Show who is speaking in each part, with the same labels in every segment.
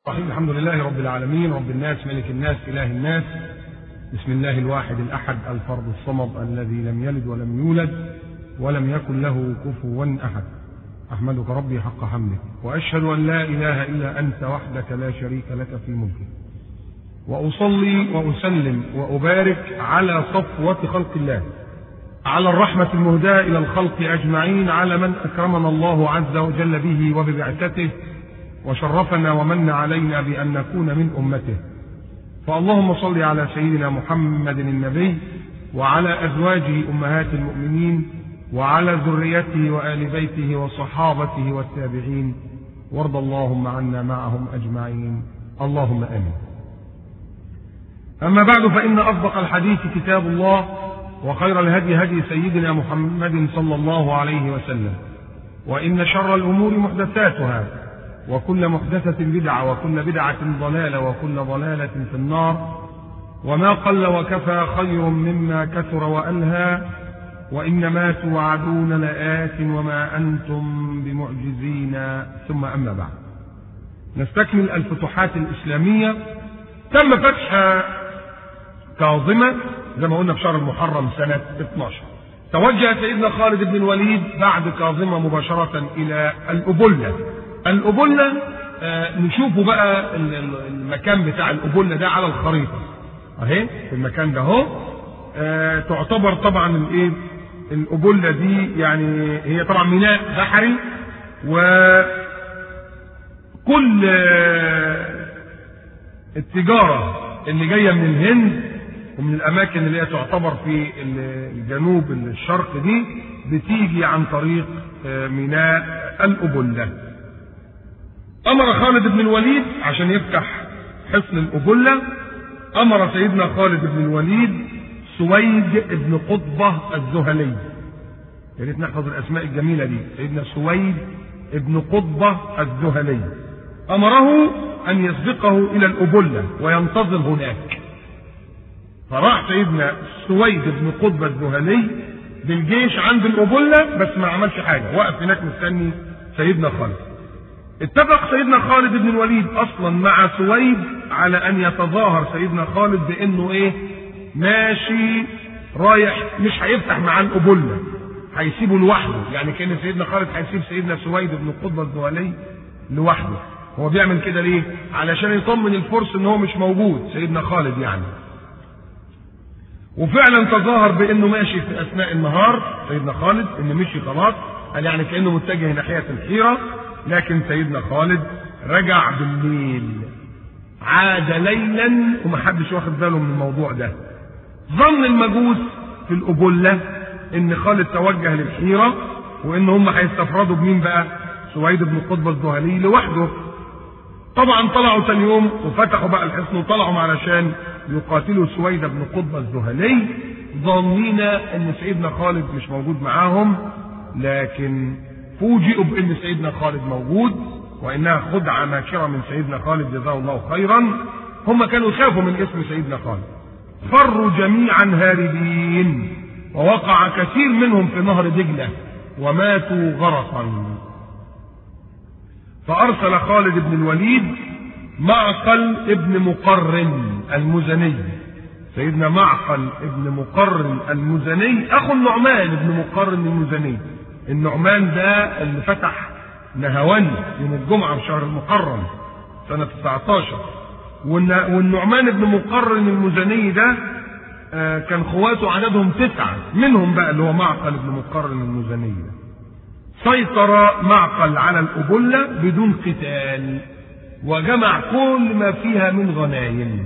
Speaker 1: الرحيم الحمد لله رب العالمين رب الناس ملك الناس إله الناس بسم الله الواحد الأحد الفرد الصمد الذي لم يلد ولم يولد ولم يكن له كفوا أحد أحمدك ربي حق حمدك وأشهد أن لا إله إلا أنت وحدك لا شريك لك في ملكك وأصلي وأسلم وأبارك على صفوة خلق الله على الرحمة المهداة إلى الخلق أجمعين على من أكرمنا الله عز وجل به وببعثته وشرفنا ومن علينا بأن نكون من أمته فاللهم صل على سيدنا محمد النبي وعلى أزواجه أمهات المؤمنين وعلى ذريته وآل بيته وصحابته والتابعين وارض اللهم عنا معهم أجمعين اللهم آمين أما بعد فإن أصدق الحديث كتاب الله وخير الهدي هدي سيدنا محمد صلى الله عليه وسلم وإن شر الأمور محدثاتها وكل محدثة بدعة وكل بدعة ضلالة وكل ضلالة في النار وما قل وكفى خير مما كثر وألهى وإنما توعدون لآت وما أنتم بمعجزين ثم أما بعد نستكمل الفتوحات الإسلامية تم فتح كاظمة زي ما قلنا في شهر المحرم سنة 12 توجه سيدنا خالد بن الوليد بعد كاظمة مباشرة إلى الأبلة الأبلة آه نشوفه بقى المكان بتاع الأبلة ده على الخريطة أهي في المكان ده أهو آه تعتبر طبعا الإيه الأبلة دي يعني هي طبعا ميناء بحري وكل آه التجارة اللي جاية من الهند ومن الأماكن اللي هي تعتبر في الجنوب الشرق دي بتيجي عن طريق ميناء الأبلة أمر خالد بن الوليد عشان يفتح حصن الأبلة أمر سيدنا خالد بن الوليد سويد بن قطبة الزهلي يا ريت نحفظ الأسماء الجميلة دي سيدنا سويد بن قطبة الزهلي أمره أن يسبقه إلى الأبلة وينتظر هناك فراح سيدنا سويد بن قطبة الزهلي بالجيش عند الأبلة بس ما عملش حاجة وقف هناك مستني سيدنا خالد اتفق سيدنا خالد بن الوليد اصلا مع سويد على ان يتظاهر سيدنا خالد بانه ايه ماشي رايح مش هيفتح معاه الأبلة هيسيبه لوحده يعني كان سيدنا خالد هيسيب سيدنا سويد بن قطبة الزهلي لوحده هو بيعمل كده ليه علشان يطمن الفرس ان هو مش موجود سيدنا خالد يعني وفعلا تظاهر بانه ماشي في اثناء النهار سيدنا خالد انه مشي خلاص قال يعني كانه متجه ناحيه الحيره لكن سيدنا خالد رجع بالليل عاد ليلا ومحدش واخد باله من الموضوع ده ظن المجوس في الأبلة ان خالد توجه للحيرة وان هم هيستفردوا بمين بقى سويد بن قطب الزهلي لوحده طبعا طلعوا ثاني يوم وفتحوا بقى الحصن وطلعوا علشان يقاتلوا سويد بن قطب الزهلي ظانين ان سيدنا خالد مش موجود معاهم لكن فوجئوا بان سيدنا خالد موجود وانها خدعه ماكره من سيدنا خالد جزاه الله خيرا هم كانوا يخافوا من اسم سيدنا خالد فروا جميعا هاربين ووقع كثير منهم في نهر دجله وماتوا غرقا فارسل خالد بن الوليد معقل ابن مقرن المزني سيدنا معقل ابن مقرن المزني اخو النعمان ابن مقرن المزني النعمان ده اللي فتح نهوان يوم الجمعة في شهر المحرم سنة 19 والنعمان بن مقرن المزني ده كان خواته عددهم تسعة منهم بقى اللي هو معقل بن مقرن المزني ده سيطر معقل على الأبلة بدون قتال وجمع كل ما فيها من غنايم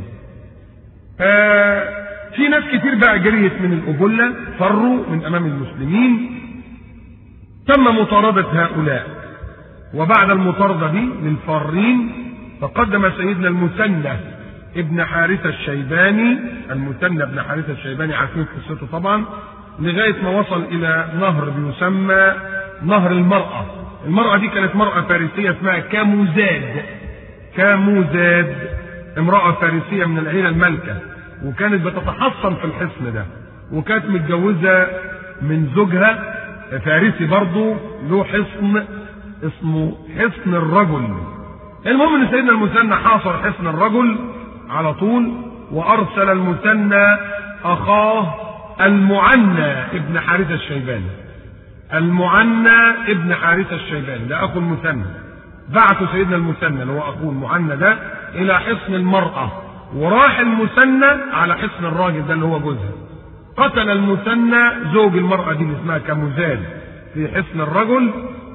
Speaker 1: في ناس كتير بقى جريت من الأبلة فروا من أمام المسلمين تم مطاردة هؤلاء وبعد المطاردة دي للفارين فقدم سيدنا المثنى ابن حارثة الشيباني المثنى ابن حارثة الشيباني عارفين قصته طبعا لغاية ما وصل إلى نهر بيسمى نهر المرأة المرأة دي كانت مرأة فارسية اسمها كاموزاد كاموزاد امرأة فارسية من العيلة الملكة وكانت بتتحصن في الحصن ده وكانت متجوزة من زوجها فارسي برضه له حصن اسمه حصن الرجل المهم ان سيدنا المثنى حاصر حصن الرجل على طول وارسل المثنى اخاه المعنى ابن حارثه الشيباني المعنى ابن حارثه الشيباني ده اخو المثنى بعثوا سيدنا المثنى اللي هو اخوه المعنى ده الى حصن المراه وراح المثنى على حصن الراجل ده اللي هو جوزها قتل المثنى زوج المراه دي اللي اسمها كموزان في حصن الرجل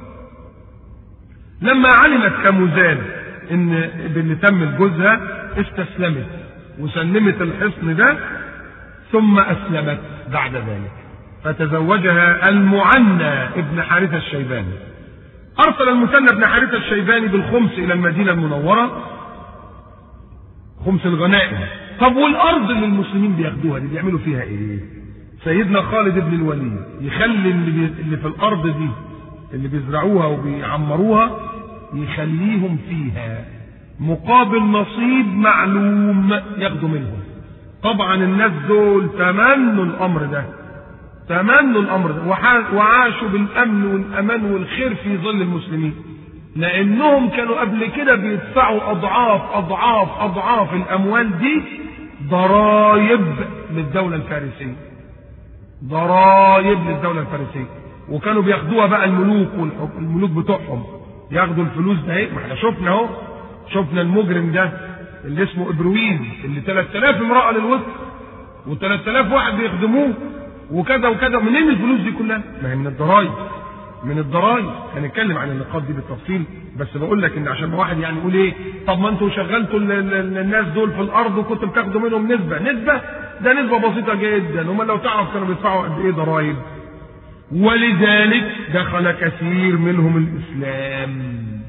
Speaker 1: لما علمت كموزان ان باللي تم لجوزها استسلمت وسلمت الحصن ده ثم اسلمت بعد ذلك فتزوجها المعنى ابن حارثه الشيباني ارسل المثنى ابن حارثه الشيباني بالخمس الى المدينه المنوره خمس الغنائم طب والارض اللي المسلمين بياخدوها دي بيعملوا فيها ايه سيدنا خالد بن الوليد يخلي اللي, بي... اللي في الارض دي اللي بيزرعوها وبيعمروها يخليهم فيها مقابل نصيب معلوم ياخدوا منهم طبعا الناس دول تمنوا الامر ده تمنوا الامر ده وعاشوا بالامن والامان والخير في ظل المسلمين لانهم كانوا قبل كده بيدفعوا اضعاف اضعاف اضعاف الاموال دي ضرائب للدوله الفارسيه ضرائب للدوله الفارسيه وكانوا بياخدوها بقى الملوك والملوك بتوعهم ياخدوا الفلوس ده ايه ما احنا شفنا اهو شفنا المجرم ده اللي اسمه ابرويز اللي 3000 امراه للوسط و3000 واحد بيخدموه وكذا وكذا منين الفلوس دي كلها؟ ما هي من الضرايب من الضرايب هنتكلم عن النقاط دي بالتفصيل بس بقول لك ان عشان واحد يعني يقول ايه طب ما انتوا شغلتوا الناس دول في الارض وكنتوا بتاخدوا منهم نسبه نسبه ده نسبه بسيطه جدا هم لو تعرف كانوا بيدفعوا قد ايه ضرايب ولذلك دخل كثير منهم الاسلام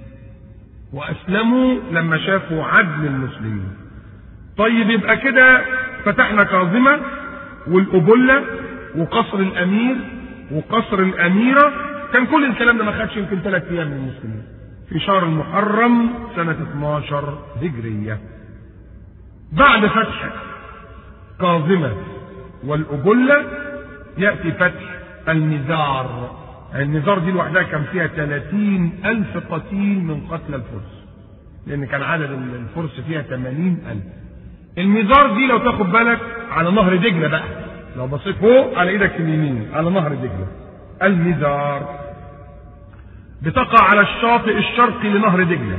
Speaker 1: واسلموا لما شافوا عدل المسلمين طيب يبقى كده فتحنا كاظمه والأبلة وقصر الأمير وقصر الأميرة كان كل الكلام ده ما خدش يمكن ثلاث أيام من المسلمين في شهر المحرم سنة 12 هجرية بعد فتح كاظمة والأبلة يأتي فتح المزار المزار دي لوحدها كان فيها 30 ألف قتيل من قتل الفرس لأن كان عدد الفرس فيها 80 ألف المزار دي لو تاخد بالك على نهر دجله بقى لو بصيت فوق على ايدك اليمين على نهر دجله المزار بتقع على الشاطئ الشرقي لنهر دجله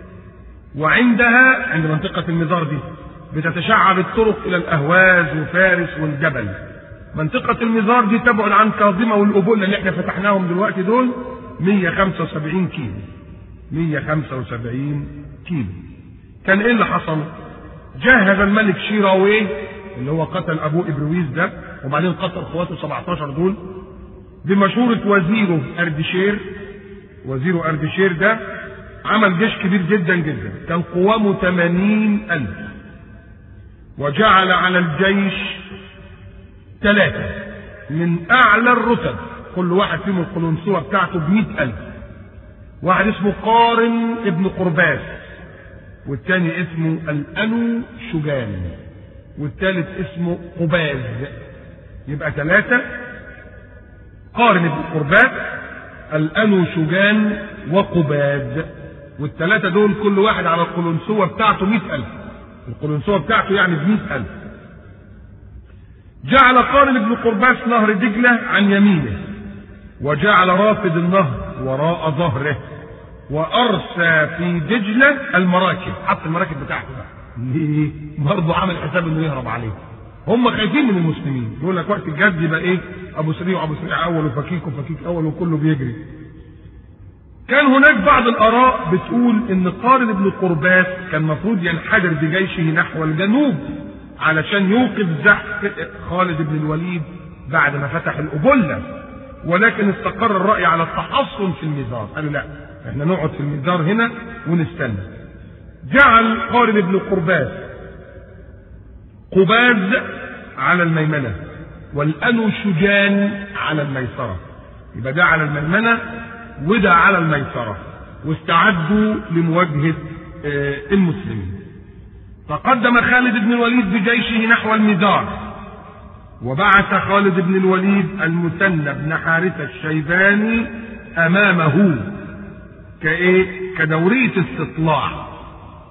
Speaker 1: وعندها عند منطقة المزار دي بتتشعب الطرق إلى الأهواز وفارس والجبل منطقة المزار دي تبعد عن كاظمة والأبولة اللي احنا فتحناهم دلوقتي دول 175 كيلو 175 كيلو كان ايه اللي حصل؟ جهز الملك شيراويه اللي هو قتل ابوه ابرويز ده وبعدين قتل اخواته 17 دول بمشورة وزيره اردشير وزيره اردشير ده عمل جيش كبير جدا جدا كان قوامه 80 ألف وجعل على الجيش ثلاثة من أعلى الرتب كل واحد فيهم القلنسوة بتاعته بمئة ألف واحد اسمه قارن ابن قرباس والتاني اسمه الأنو شجان والتالت اسمه قباز يبقى ثلاثة قارن ابن قرباس الأنو شجان وقباز والثلاثة دول كل واحد على القلنسوة بتاعته مئة ألف القلنسوة بتاعته يعني بمئة ألف جعل قارن ابن قرباس نهر دجلة عن يمينه وجعل رافد النهر وراء ظهره وارسى في دجله المراكب حط المراكب بتاعته بقى ليه؟ برضه عمل حساب انه يهرب عليه هم خايفين من المسلمين يقول لك وقت الجد يبقى ايه ابو سريع وابو سريع اول وفكيك وفكيك اول وكله بيجري كان هناك بعض الاراء بتقول ان قارن ابن قرباس كان المفروض ينحدر بجيشه نحو الجنوب علشان يوقف زحف خالد بن الوليد بعد ما فتح الأبلة ولكن استقر الرأي على التحصن في المزار قالوا لا احنا نقعد في المزار هنا ونستنى جعل قارن بن قرباس قباز على الميمنة والأنو شجان على الميسرة يبقى ده على الميمنة وده على الميسرة واستعدوا لمواجهة المسلمين تقدم خالد بن الوليد بجيشه نحو المزار وبعث خالد بن الوليد المثنى بن حارثة الشيباني أمامه كإيه؟ كدورية استطلاع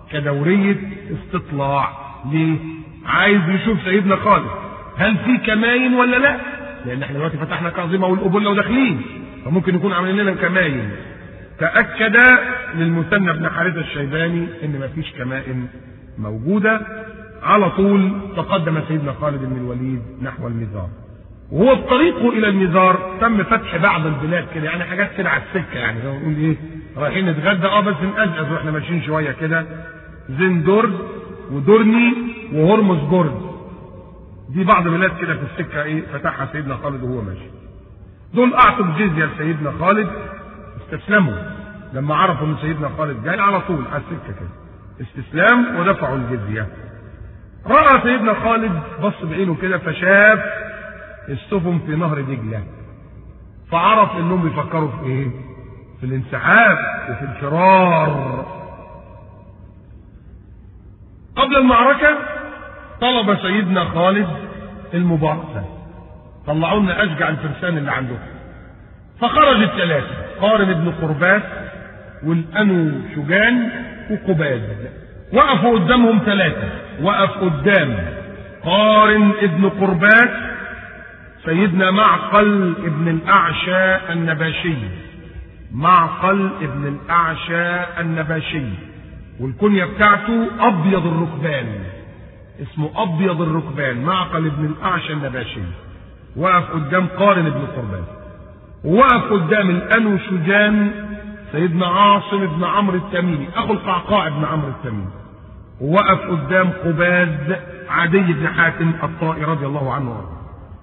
Speaker 1: كدورية استطلاع ليه؟ عايز يشوف سيدنا خالد هل في كماين ولا لا؟ لأن احنا دلوقتي فتحنا كاظمة والقبلة وداخلين فممكن يكون عاملين لنا كماين تأكد للمثنى بن حارثة الشيباني إن مفيش كمائن موجودة على طول تقدم سيدنا خالد بن الوليد نحو المزار وهو في طريقه الى المزار تم فتح بعض البلاد كده يعني حاجات كده على السكه يعني زي ما نقول ايه رايحين نتغدى اه بس نقزقز واحنا ماشيين شويه كده زندورد ودورني وهرمزجورد دي بعض البلاد كده في السكه ايه فتحها سيدنا خالد وهو ماشي دول اعطوا الجزيه لسيدنا خالد استسلموا لما عرفوا ان سيدنا خالد جاي على طول على السكه كده استسلام ودفعوا الجزيه راى سيدنا خالد بص بعينه كده فشاف السفن في نهر دجله فعرف انهم بيفكروا في ايه في الانسحاب وفي الفرار قبل المعركة طلب سيدنا خالد المبارزة طلعوا لنا أشجع الفرسان اللي عندهم فخرج الثلاثة قارن بن قرباس والأنو شجان وقباد وقفوا قدامهم ثلاثة وقف قدام قارن ابن قرباس سيدنا معقل ابن الأعشى النباشي معقل ابن الأعشى النباشي والكنية بتاعته أبيض الركبان اسمه أبيض الركبان معقل ابن الأعشى النباشي وقف قدام قارن ابن قربان ووقف قدام الأنو شجان سيدنا عاصم بن عمرو التميمي أخو القعقاع بن عمرو التميمي ووقف قدام قباد عدي بن حاتم الطائي رضي الله عنه وارضاه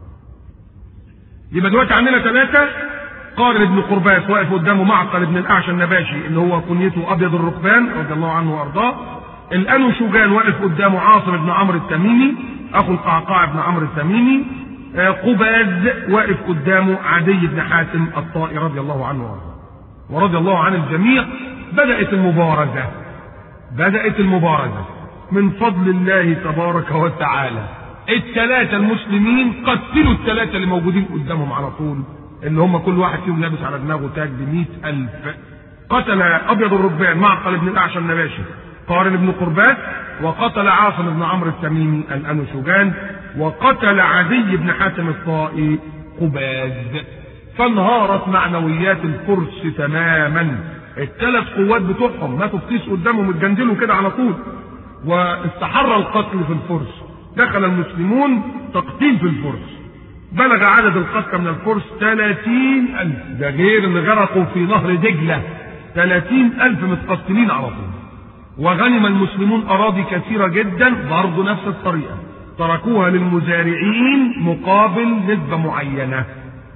Speaker 1: يبقى دلوقتي عندنا ثلاثة قارن بن قرباس واقف قدامه معقل بن الأعشى النباشي اللي هو كنيته أبيض الركبان رضي الله عنه وأرضاه الأنو شوجان واقف قدامه عاصم بن عمرو التميمي أخو القعقاع بن عمرو التميمي قباد واقف قدامه عدي بن حاتم الطائي رضي الله عنه وأرضاه ورضي الله عن الجميع بدأت المبارزة بدأت المبارزة من فضل الله تبارك وتعالى الثلاثة المسلمين قتلوا الثلاثة اللي موجودين قدامهم على طول اللي هم كل واحد فيهم لابس على دماغه تاج بمئة ألف قتل أبيض الربان معقل بن الأعشى النباشي قارن بن قربات وقتل عاصم بن عمرو التميمي الأنو شجان وقتل عدي بن حاتم الطائي قباد فانهارت معنويات الفرس تماما الثلاث قوات بتوعهم ماتوا في كيس قدامهم اتجندلوا كده على طول واستحر القتل في الفرس دخل المسلمون تقتيل في الفرس بلغ عدد القتلى من الفرس ثلاثين ألف ده غير اللي غرقوا في نهر دجلة ثلاثين ألف متقتلين على طول وغنم المسلمون أراضي كثيرة جدا برضه نفس الطريقة تركوها للمزارعين مقابل نسبة معينة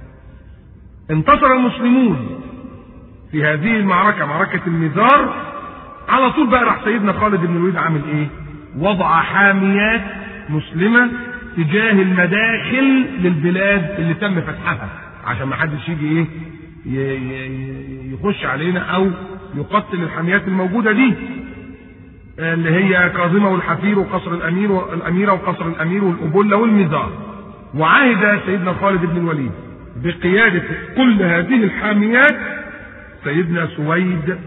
Speaker 1: انتصر المسلمون في هذه المعركة معركة المزار على طول بقى راح سيدنا خالد بن الوليد عامل ايه وضع حاميات مسلمة تجاه المداخل للبلاد اللي تم فتحها عشان ما حدش يجي ايه يخش علينا او يقتل الحاميات الموجودة دي اللي هي كاظمة والحفير وقصر الامير والاميرة وقصر الامير والابلة والمزار وعهد سيدنا خالد بن الوليد بقيادة كل هذه الحاميات سيدنا سويد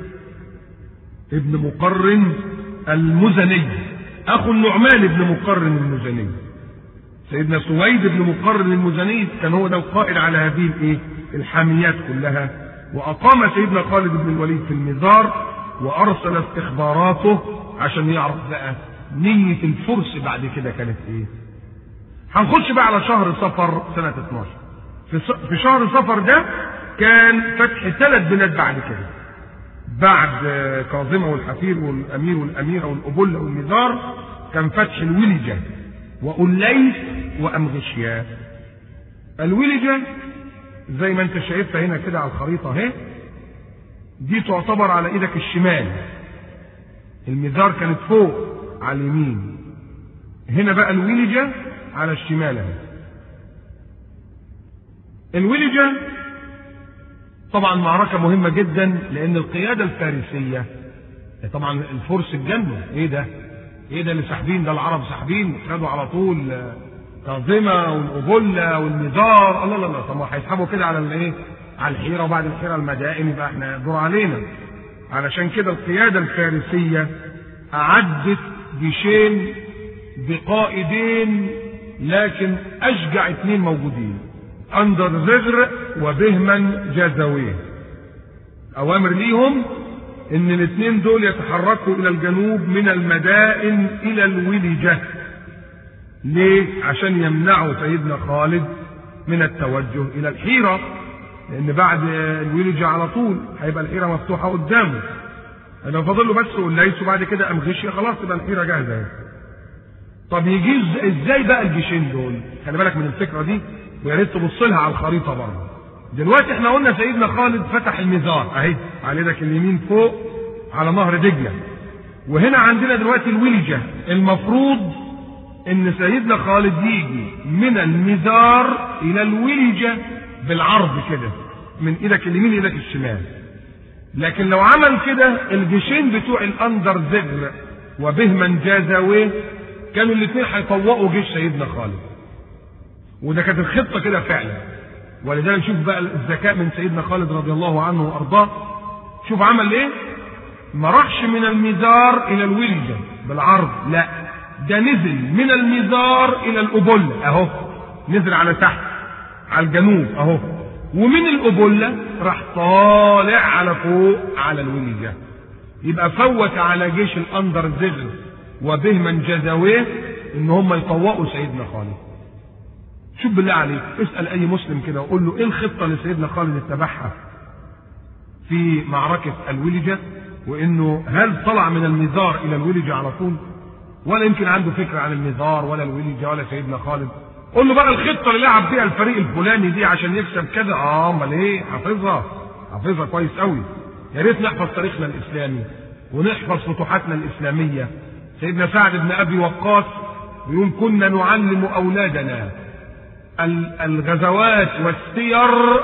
Speaker 1: ابن مقرن المزني اخو النعمان بن مقرن المزني سيدنا سويد بن مقرن المزني كان هو ده القائد على هذه الايه الحاميات كلها واقام سيدنا خالد بن الوليد في المزار وارسل استخباراته عشان يعرف بقى نية الفرس بعد كده كانت ايه هنخش بقى على شهر صفر سنة 12 في, في شهر صفر ده كان فتح ثلاث بلاد بعد كده بعد كاظمة والحفير والأمير والأميرة والأبلة والمزار كان فتح الولجة وأوليس وأمغشيا الولجة زي ما انت شايفها هنا كده على الخريطة اهي دي تعتبر على ايدك الشمال المزار كانت فوق على اليمين هنا بقى الولجة على الشمال اهي الولجة طبعا معركة مهمة جدا لأن القيادة الفارسية طبعا الفرس اتجنوا ايه ده؟ ايه ده اللي ساحبين ده العرب ساحبين خدوا على طول كاظمة والأبلة والمزار الله لا لا طب هيسحبوا كده على الايه؟ على الحيرة وبعد الحيرة المدائن يبقى احنا دور علينا علشان كده القيادة الفارسية أعدت جيشين بقائدين لكن أشجع اثنين موجودين أندر زغر وبهمن جازويه أوامر ليهم إن الاثنين دول يتحركوا إلى الجنوب من المدائن إلى الولجة ليه؟ عشان يمنعوا سيدنا خالد من التوجه إلى الحيرة لأن بعد الولجة على طول هيبقى الحيرة مفتوحة قدامه لو فاضل له بس قليس وبعد كده قام غشي خلاص تبقى الحيرة جاهزة طب يجي ازاي بقى الجيشين دول؟ خلي بالك من الفكرة دي ويا ريت تبص لها على الخريطة برضه. دلوقتي احنا قلنا سيدنا خالد فتح الميزار اهي على ايدك اليمين فوق على نهر دجلة. وهنا عندنا دلوقتي الولجة المفروض ان سيدنا خالد يجي من الميزار الى الولجة بالعرض كده من ايدك اليمين لايدك الشمال. لكن لو عمل كده الجيشين بتوع الاندر زغر وبهمن جازاويه كانوا الاثنين هيطوقوا جيش سيدنا خالد وده كانت الخطه كده فعلا ولذلك نشوف بقى الذكاء من سيدنا خالد رضي الله عنه وارضاه شوف عمل ايه ما راحش من الميزار الى الولجه بالعرض لا ده نزل من الميزار الى الابل اهو نزل على تحت على الجنوب اهو ومن الأبلة راح طالع على فوق على الولجة يبقى فوت على جيش الأندر زغر وبهمن جزاويه إن هم يطوقوا سيدنا خالد شوف بالله عليك اسأل أي مسلم كده وقول له إيه الخطة اللي سيدنا خالد اتبعها في معركة الولجة وإنه هل طلع من الميزار إلى الولجة على طول ولا يمكن عنده فكرة عن الميزار ولا الولجة ولا سيدنا خالد قول له بقى الخطه اللي لعب بيها الفريق الفلاني دي عشان يكسب كذا اه امال ايه حافظها حافظها كويس قوي يا ريت نحفظ تاريخنا الاسلامي ونحفظ فتوحاتنا الاسلاميه سيدنا سعد بن ابي وقاص بيقول كنا نعلم اولادنا الغزوات والسير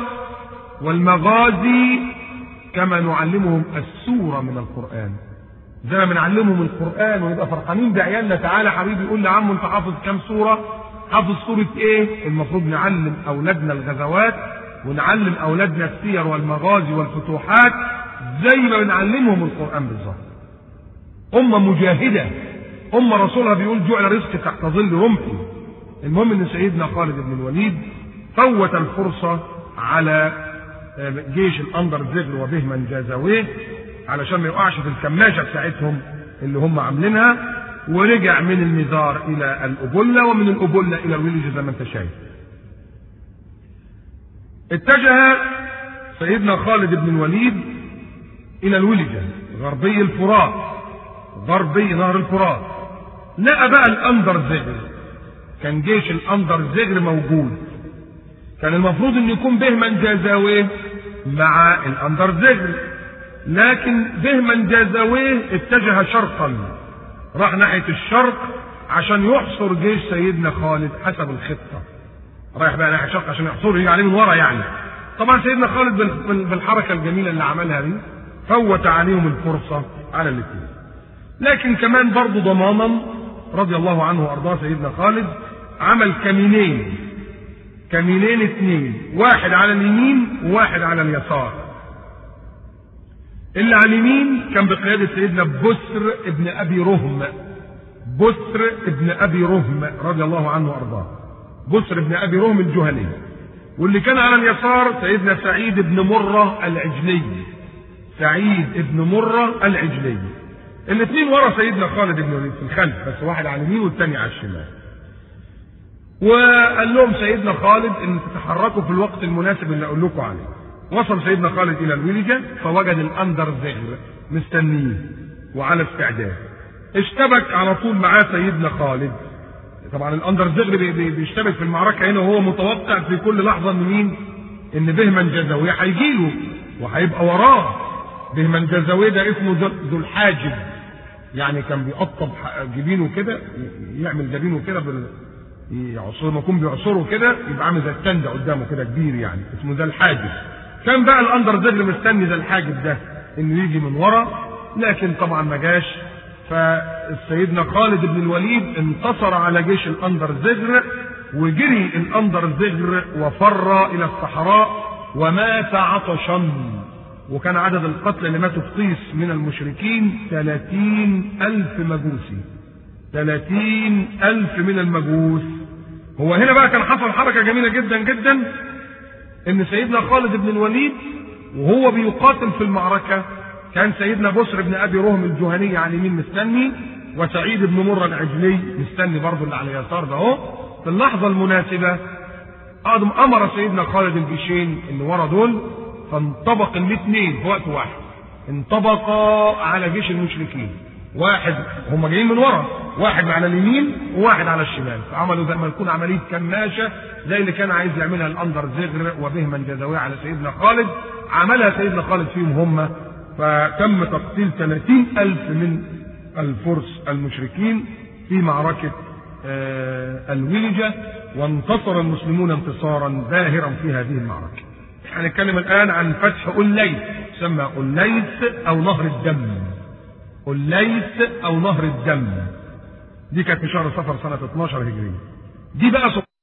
Speaker 1: والمغازي كما نعلمهم السوره من القران زي ما بنعلمهم القران ونبقى فرحانين بعيالنا تعالى حبيبي يقول لعمه انت حافظ كام سوره حافظ سورة ايه؟ المفروض نعلم اولادنا الغزوات ونعلم اولادنا السير والمغازي والفتوحات زي ما بنعلمهم القرآن بالظبط. أمة مجاهدة أمة رسولها بيقول جعل رزق تحت ظل رمحي. المهم ان سيدنا خالد بن الوليد فوت الفرصة على جيش الأندر زغل وبهمن جازاويه علشان ما يقعش في الكماشة بتاعتهم اللي هم عاملينها ورجع من المزار الى الابله ومن الابله الى الولج زي ما انت شايف. اتجه سيدنا خالد بن الوليد الى الولجه غربي الفرات غربي نهر الفرات لقى بقى الاندر زغر كان جيش الاندر زغر موجود كان المفروض ان يكون بهمن جازاويه مع الاندر زغر لكن بهمن جازاويه اتجه شرقا راح ناحية الشرق عشان يحصر جيش سيدنا خالد حسب الخطة رايح بقى ناحية الشرق عشان يحصره يجي عليه من ورا يعني طبعا سيدنا خالد بالحركة الجميلة اللي عملها دي فوت عليهم الفرصة على الاثنين لكن كمان برضه ضمانا رضي الله عنه وارضاه سيدنا خالد عمل كمينين كمينين اثنين واحد على اليمين وواحد على اليسار اللي على اليمين كان بقيادة سيدنا بسر ابن أبي رهم بسر ابن أبي رهم رضي الله عنه وأرضاه بسر ابن أبي رهم الجهني واللي كان على اليسار سيدنا سعيد بن مرة العجلي سعيد بن مرة العجلي الاثنين ورا سيدنا خالد بن وليد في الخلف بس واحد على اليمين والثاني على الشمال وقال لهم سيدنا خالد ان تتحركوا في الوقت المناسب اللي اقول لكم عليه وصل سيدنا خالد الى الولجة فوجد الاندر زغر مستنيه وعلى استعداد اشتبك على طول معاه سيدنا خالد طبعا الاندر زغر بيشتبك في المعركة هنا وهو متوقع في كل لحظة ان مين ان بهمن جزاوية هيجيله وهيبقى وراه بهمن جزاوية ده اسمه ذو الحاجب يعني كان بيقطب جبينه كده يعمل جبينه كده بال يعصر ما يكون بيعصره كده يبقى عامل زي التندة قدامه كده كبير يعني اسمه ذا الحاجب كان بقى الاندر زغر مستني ذا الحاجب ده انه يجي من ورا لكن طبعا ما جاش فسيدنا خالد بن الوليد انتصر على جيش الاندر زغر وجري الاندر زغر وفر الى الصحراء ومات عطشا وكان عدد القتلى اللي ماتوا في طيس من المشركين ثلاثين ألف مجوسي ثلاثين ألف من المجوس هو هنا بقى كان حصل حركة جميلة جدا جدا ان سيدنا خالد بن الوليد وهو بيقاتل في المعركة كان سيدنا بسر بن ابي رهم الجهني على اليمين مستني وسعيد بن مرة العجلي مستني برضه اللي على اليسار ده اهو في اللحظة المناسبة قادم امر سيدنا خالد الجيشين اللي ورا دول فانطبق الاثنين في وقت واحد انطبقا على جيش المشركين واحد هم جايين من ورا واحد على اليمين وواحد على الشمال فعملوا زي ما تكون عمليه كماشه زي اللي كان عايز يعملها الاندر زغر وبهما جزاويه على سيدنا خالد عملها سيدنا خالد فيهم هم فتم تقتيل 30 ألف من الفرس المشركين في معركة الولجة وانتصر المسلمون انتصارا باهرا في هذه المعركة هنتكلم الآن عن فتح أوليس يسمى أوليس أو نهر الدم أوليس أو نهر الدم دي كانت في شهر صفر سنة 12 هجرية دي بقى